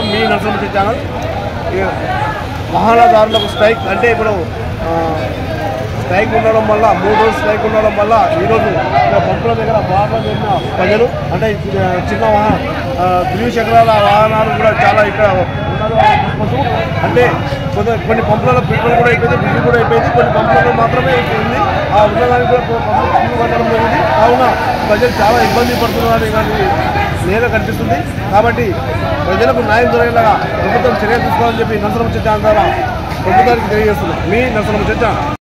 నమస్కారం మీ నరసింహ ఛానల్ ఇక వాహనదారులకు స్ట్రైక్ అంటే ఇప్పుడు ఆ, స్ట్రైక్ ఉండడం వల్ల మూడు రోజులు స్ట్రైక్ ఉండడం వల్ల ఈరోజు ఇక్కడ పంపుల దగ్గర బాగా జరిగిన ప్రజలు అంటే ఆ, చిన్న వాహన ఆ, ద్విచక్రాల వాహనాలు కూడా చాలా ఇక్కడ ఉన్నారు అనుకుంటూ అంటే కొంత కొన్ని పంపులలో పెట్రోల్ కూడా అయిపోయింది డీజిల్ కూడా అయిపోయింది కొన్ని పంపులలో మాత్రమే అయిపోయింది ఆ ఉన్నదానికి కూడా పంపులు ఫుల్ పట్టడం జరిగింది కావున ప్రజలు చాలా ఇబ్బంది పడుతున్నారని కానీ నేల కనిపిస్తుంది కాబట్టి ప్రజలకు న్యాయం దొరికేలాగా ప్రభుత్వం చర్యలు తీసుకోవాలని చెప్పి నరసరం చర్చ ద్వారా ప్రభుత్వానికి తెలియజేస్తున్నాం మీ నరసరం చర్చ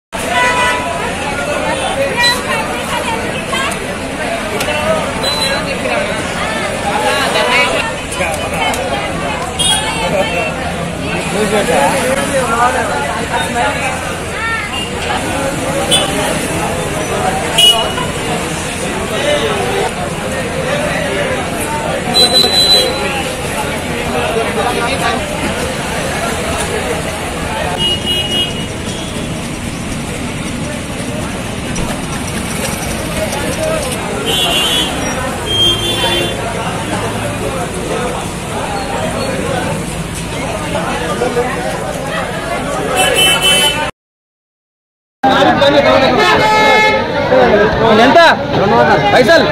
ఎంత పైసలు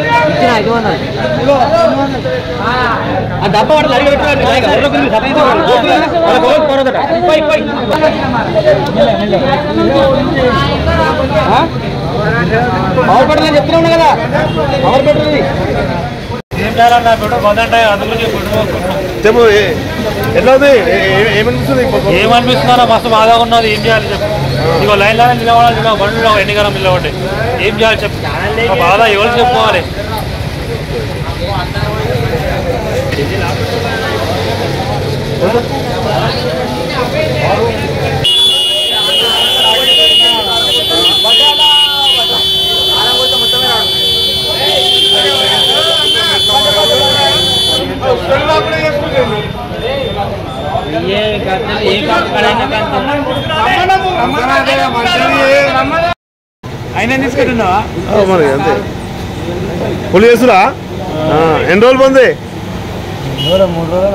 ఆ డబ్బా వాడు లడిగి పెట్టాడు ఎవరో గురించి సపరేట్ వాళ్ళ గోల్ పోరదట పోయి పోయి పవర్ పెట్రోల్ అని చెప్తూనే ఉన్నా కదా పవర్ పెట్రోల్ ఇది ఏం చేయాలన్నా పెట్రోల్ బంద్ అంటే అందులో పెట్రోల్ చెప్పు ఏ- ఎట్లా ఉంది ఏ- ఏ- ఏమనిపిస్తుంది ఇప్పుడు? ఏమనిపిస్తుందో మస్తు బాగా ఉన్నది ఏం చేయాలి చెప్పు ఇగో లైన్ లైన్ నిలబడాలి ఇగో బండ్లు ఎన్నికరం నిలబడి ఏం చేయాలి చెప్పు మా బాధ ఎవరు చెప్పుకోవాలి అయినా తీసుకెళ్ళినావా ఆ, మరి అంతే పులి చేసురా ఎన్ని రోజులు పొంది మూడు రోజులు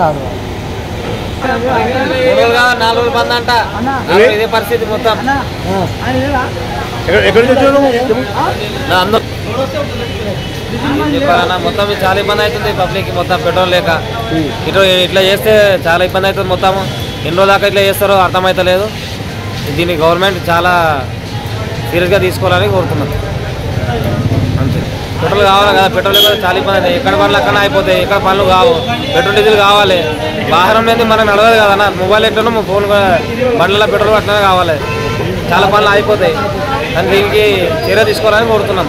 నాలుగు రోజులు బంద్ అంట ఇదే పరిస్థితి మొత్తం ఎక్కడ- ఎక్కడి నుంచి వచ్చావు నువ్వు? చెప్పు. నా అందరూ చెప్పాలన్నా మొత్తం చాలా ఇబ్బంది అవుతుంది పబ్లిక్ మొత్తం పెట్రోల్ లేక ఇటు ఇట్లా చేస్తే చాలా ఇబ్బంది అవుతుంది మొత్తం ఎన్ని రోజుల దాకా ఇట్లా చేస్తారో అర్థమవుతలేదు దీన్ని గవర్నమెంట్ చాలా సీరియస్గా తీసుకోవాలని కోరుతున్నాను అంతే పెట్రోల్ కావాలి కదా పెట్రోల్ లేకపోతే చాలా ఇబ్బంది అవుతుంది ఎక్కడ పనులు అక్కడ అయిపోతాయి ఎక్కడ పనులు కావు పెట్రోల్ డీజిల్ కావాలి వాహనం అనేది మనకు నడవదు కదన్నా మొబైల్ ఎట్లనో ఫోన్ కూడా బండ్లలో పెట్రోల్ అట్లనే కావాలి చాలా పనులు అయిపోతాయి కానీ దీనికి చర్య తీసుకోవాలని కోరుతున్నాం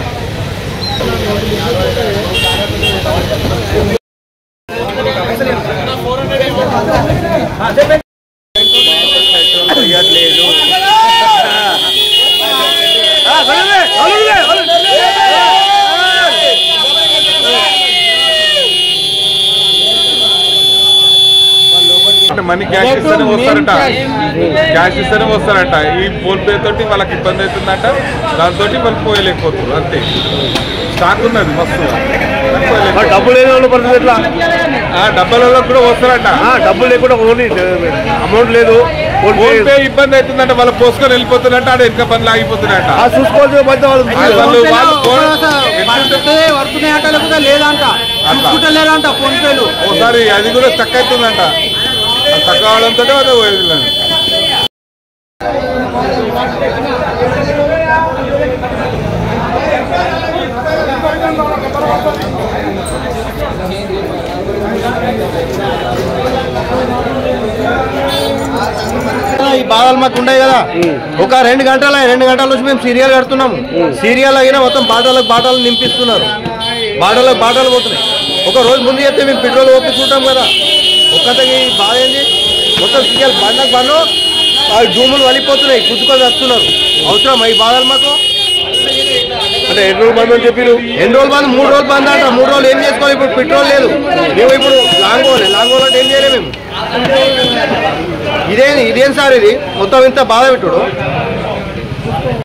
అంటే మనీ క్యాష్ ఇస్తేనే వస్తారట క్యాష్ ఇస్తేనే వస్తారట ఈ ఫోన్ పే తోటి వాళ్ళకి ఇబ్బంది అవుతుందంట దాంతో వాళ్ళు పోయలేకపోతున్నారు అంతే స్టాక్ ఉన్నది మస్తు మరి డబ్బులు లేని వాళ్ళ పరిస్థితి ఎట్లా ఆ డబ్బాలలో కూడా వస్తారట ఆ, డబ్బులు లేకుండా ఓన్లీ అమౌంట్ లేదు ఫోన్ పే ఫోన్ పే ఇబ్బంది అవుతుందంట వాళ్ళు పోసుకొని వెళ్ళిపోతున్నట్ట ఆడ వెనక పనులు ఆగిపోతున్నట్ట ఆ చూసుకోవాల్సిన బాధ్యత వాళ్ళు వాళ్ళు వాళ్ళు ఫోన్ ఎట్లుంటే వర్తున్నాయంట లేకపోతే లేదంట అట్లా. లేదంట ఫోన్ పేలు ఒకసారి అది కూడా స్టక్ అవుతుందంట అది స్టక్ అవడంతో అదే పోయేది ఈ బాధలు మాకు ఉన్నాయి కదా ఒక రెండు గంటల రెండు గంటల నుంచి మేము సీరియల్ కడుతున్నాం సీరియల్ అయినా మొత్తం బాటలకు బాటలు నింపిస్తున్నారు బాటలకు బాటలు పోతున్నాయి ఒక రోజు ముందు చెప్తే మేము పెట్రోల్ ఓపించుకుంటాం కదా ఒక్కతకి బాధ ఏంది మొత్తం సీరియల్ బండకు బండు ఆ జూములు వలిపోతున్నాయి గుద్దుకొని వస్తున్నారు అవసరం ఈ బాధలు మాకు అంటే ఎన్ని రోజులు బంద్ అని చెప్పి ఎన్ని రోజులు బంద్ మూడు రోజులు బంద్ అంట మూడు రోజులు ఏం చేసుకోవాలి ఇప్పుడు పెట్రోల్ లేదు మేము ఇప్పుడు లాంగ్ పోలే లాంగ్ పోలంటే ఏం చేయలేము మేము ఇదేం ఇదేం సార్ ఇది మొత్తం ఇంత బాధ పెట్టుడు